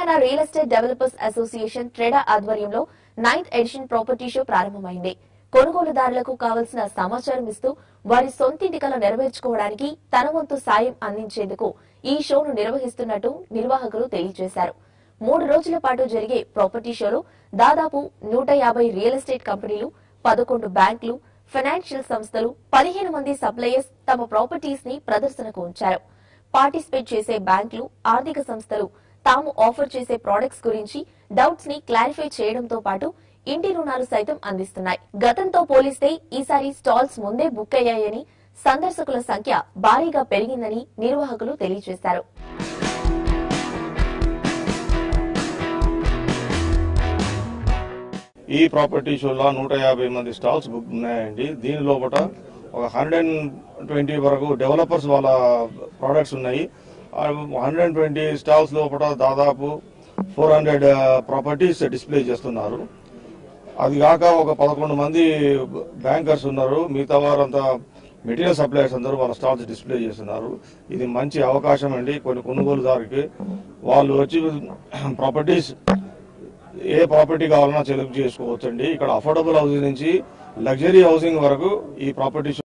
Telangana real estate developers association TREDA ఆధ్వర్యంలో ninth edition property show ప్రారంభమైంది కొనుగోలుదారులకు కావలసిన సమాచారం ఇస్తూ వారి సొంతింటి కల నెరవేర్చుకోవడానికి తన వంతు సాయం అందించేందుకు ఈ షోను నిర్వహిస్తున్నట్టు నిర్వాహకులు తెలియజేశారు మూడు రోజుల పాటు జరిగే ప్రాపర్టీ షోలో దాదాపు నూట యాభై రియల్ ఎస్టేట్ కంపెనీలు పదకొండు బ్యాంకులు ఫైనాన్షియల్ సంస్థలు పదిహేను మంది సప్లయర్స్ తమ ప్రాపర్టీస్ ని ప్రదర్శనకు ఉంచారు పార్టిసిపేట్ చేసే బ్యాంకులు ఆర్థిక సంస్థలు తాము ఆఫర్ చేసే ప్రొడక్ట్స్ గురించి డౌట్స్ ని క్లారిఫై చేయడంతో పాటు ఇంటి రుణాలు సైతం అందిస్తున్నాయి గతంతో పోలిస్తే ఈసారి స్టాల్స్ ముందే బుక్ అయ్యాయని సందర్శకుల సంఖ్య భారీగా పెరిగిందని నిర్వాహకులు తెలియజేశారు ఈ ప్రాపర్టీ షోలో నూట యాభై మంది స్టాల్స్ బుక్ ఉన్నాయండి దీని లోపల ఒక హండ్రెడ్ అండ్ ట్వంటీ వరకు డెవలపర్స్ వాళ్ళ ప్రోడక్ట్స్ ఉన్నాయి హండ్రెడ్ అండ్ ట్వంటీ స్టాల్స్ లోపల దాదాపు ఫోర్ హండ్రెడ్ ప్రాపర్టీస్ డిస్ప్లే చేస్తున్నారు అది కాక ఒక పదకొండు మంది బ్యాంకర్స్ ఉన్నారు మిగతా వారంతా మెటీరియల్ సప్లయర్స్ అందరూ వాళ్ళ స్టాల్స్ డిస్ప్లే చేస్తున్నారు ఇది మంచి అవకాశం అండి కొన్ని కొనుగోలుదారుకి వాళ్ళు వచ్చి ప్రాపర్టీస్ ఏ ప్రాపర్టీ కావాలన్నా సెలెక్ట్ చేసుకోవచ్చండి ఇక్కడ అఫోర్డబుల్ హౌసింగ్ నుంచి లగ్జరీ హౌసింగ్ వరకు ఈ ప్రాపర్టీ